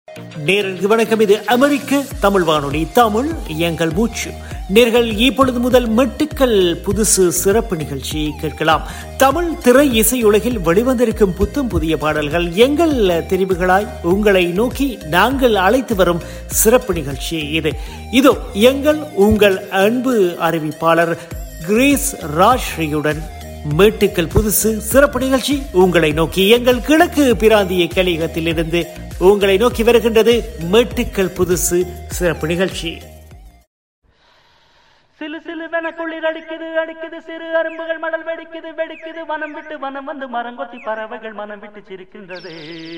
நேரலுக்கு வணக்கம் இது அமெரிக்க தமிழ் வானொலி தமிழ் எங்கள் மூச்சு நேர்கள் இப்பொழுது முதல் மெட்டுக்கள் புதுசு சிறப்பு நிகழ்ச்சி கேட்கலாம் தமிழ் திரை இசையுலகில் வெளிவந்திருக்கும் புத்தம் புதிய பாடல்கள் எங்கள் தெரிவுகளாய் உங்களை நோக்கி நாங்கள் அழைத்து வரும் சிறப்பு நிகழ்ச்சி இது இதோ எங்கள் உங்கள் அன்பு அறிவிப்பாளர் கிரேஸ் ராஜ்ஸ்ரீயுடன் மேட்டுக்கள் புதுசு சிறப்பு நிகழ்ச்சி உங்களை நோக்கி எங்கள் கிழக்கு பிராந்திய கலிகத்திலிருந்து உங்களை நோக்கி வருகின்றது மேட்டுக்கள் புதுசு சிறப்பு நிகழ்ச்சி சிலு சிலுவென குளிர் அடிக்குது அடிக்குது சிறு அரும்புகள் மடல் வெடிக்குது வெடிக்குது வனம் விட்டு வனம் வந்து மரங்கொத்தி பறவைகள் மனம் விட்டு சிரிக்கின்றது